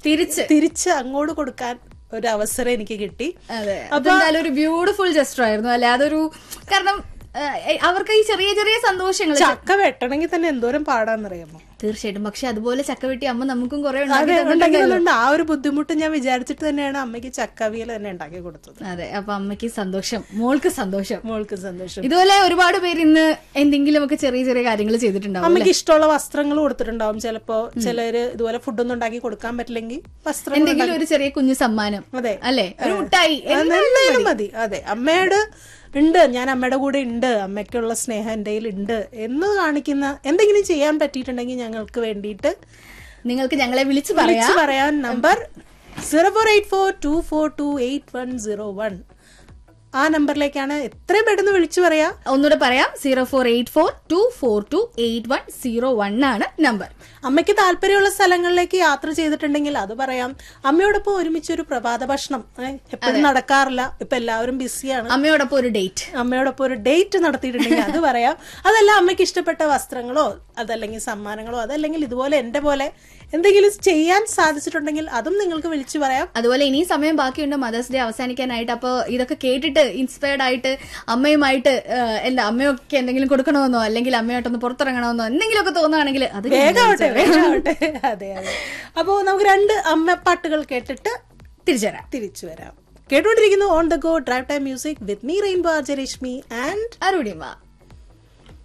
തിരിച്ച് തിരിച്ച് അങ്ങോട്ട് കൊടുക്കാൻ ഒരു അവസരം എനിക്ക് കിട്ടി അതെ അതെന്തായാലും ഒരു ബ്യൂട്ടിഫുൾ ജസ്റ്റർ ആയിരുന്നു അല്ലെ അതൊരു കാരണം ആ, അവർക്ക് ഈ ചെറിയ ചെറിയ സന്തോഷങ്ങൾ ചക്ക വെട്ടണമെങ്കിൽ തന്നെ എന്തോരം പാടാന്നറിയാമോ തീർച്ചയായിട്ടും പക്ഷെ അതുപോലെ ചക്കവെട്ടി അമ്മ നമുക്കും കുറെ അതെ ഉണ്ടാക്കി തന്നിട്ടുണ്ടല്ലോ. ഉണ്ടാക്കിയതുകൊണ്ട് ആ ഒരു ബുദ്ധിമുട്ട് ഞാൻ വിചാരിച്ചിട്ട് തന്നെയാണ് അമ്മയ്ക്ക് ചക്കവിയൽ തന്നെ ഉണ്ടാക്കി കൊടുത്തത് അതെ അപ്പൊ അമ്മയ്ക്ക് സന്തോഷം മോൾക്ക് സന്തോഷം മോൾക്ക് സന്തോഷം ഇതുപോലെ ഒരുപാട് പേര് ഇന്ന് എന്തെങ്കിലുമൊക്കെ ചെറിയ ചെറിയ കാര്യങ്ങൾ ചെയ്തിട്ടുണ്ടാവും അമ്മയ്ക്ക് ഇഷ്ടമുള്ള വസ്ത്രങ്ങൾ കൊടുത്തിട്ടുണ്ടാവും ചിലപ്പോ ചിലര് ഇതുപോലെ ഫുഡൊന്നും ഉണ്ടാക്കി കൊടുക്കാൻ പറ്റില്ലെങ്കിൽ വസ്ത്രം എന്തെങ്കിലും ഒരു ചെറിയ കുഞ്ഞു സമ്മാനം അതെ അല്ലെ ഒരു മുട്ടായി എന്തായാലും മതി അതെ അമ്മയോട് ഉണ്ട് ഞാൻ അമ്മയുടെ കൂടെ ഉണ്ട് അമ്മയ്ക്കുള്ള സ്നേഹം എൻ്റെ ഉണ്ട് എന്ന് കാണിക്കുന്ന എന്തെങ്കിലും ചെയ്യാൻ പറ്റിയിട്ടുണ്ടെങ്കിൽ ഞങ്ങൾക്ക് വേണ്ടിയിട്ട് നിങ്ങൾക്ക് ഞങ്ങളെ വിളിച്ചു പറയാം വിളിച്ചു പറയാൻ number zero four eight four two four two eight one zero one ആ നമ്പറിലേക്കാണ് എത്രയും പെട്ടെന്ന് വിളിച്ചു പറയാ ഒന്നുകൂടെ പറയാം zero four eight four two four two eight one zero one ആണ് നമ്പർ അമ്മയ്ക്ക് താല്പര്യമുള്ള സ്ഥലങ്ങളിലേക്ക് യാത്ര ചെയ്തിട്ടുണ്ടെങ്കിൽ അത് പറയാം അമ്മയോടൊപ്പം ഒരുമിച്ച് ഒരു പ്രഭാത ഭക്ഷണം ഏഹ്, എപ്പോഴും നടക്കാറില്ല ഇപ്പൊ എല്ലാവരും ബിസിയാണ് അമ്മയോടൊപ്പം ഒരു ഡേറ്റ് അമ്മയോടൊപ്പം ഒരു ഡേറ്റ് നടത്തിയിട്ടുണ്ടെങ്കിൽ അത് പറയാം അതല്ല അമ്മയ്ക്ക് ഇഷ്ടപ്പെട്ട വസ്ത്രങ്ങളോ അതല്ലെങ്കിൽ സമ്മാനങ്ങളോ അതല്ലെങ്കിൽ ഇതുപോലെ എന്റെ പോലെ എന്തെങ്കിലും ചെയ്യാൻ സാധിച്ചിട്ടുണ്ടെങ്കിൽ അതും നിങ്ങൾക്ക് വിളിച്ചു പറയാം അതുപോലെ ഇനിയും സമയം ബാക്കിയുണ്ട് മദേഴ്സ് ഡേ അവസാനിക്കാനായിട്ട് അപ്പോൾ ഇതൊക്കെ കേട്ടിട്ട് ഇൻസ്പയർഡ് ആയിട്ട് അമ്മയുമായിട്ട് ആ, എന്താ അമ്മയൊക്കെ എന്തെങ്കിലും കൊടുക്കണമെന്നോ അല്ലെങ്കിൽ അമ്മയായിട്ടൊന്ന് പുറത്തിറങ്ങണമെന്നോ എന്തെങ്കിലുമൊക്കെ തോന്നുകയാണെങ്കിൽ അത് വേഗമാവട്ടെ വേഗമാവട്ടെ അതെ അതെ അപ്പോ നമുക്ക് രണ്ട് അമ്മപ്പാട്ടുകൾ കേട്ടിട്ട് തിരിച്ചു തരാം തിരിച്ചു വരാം കേട്ടുകൊണ്ടിരിക്കുന്നു on the go drive time music with me rainbow RJ Rashmi and Arunima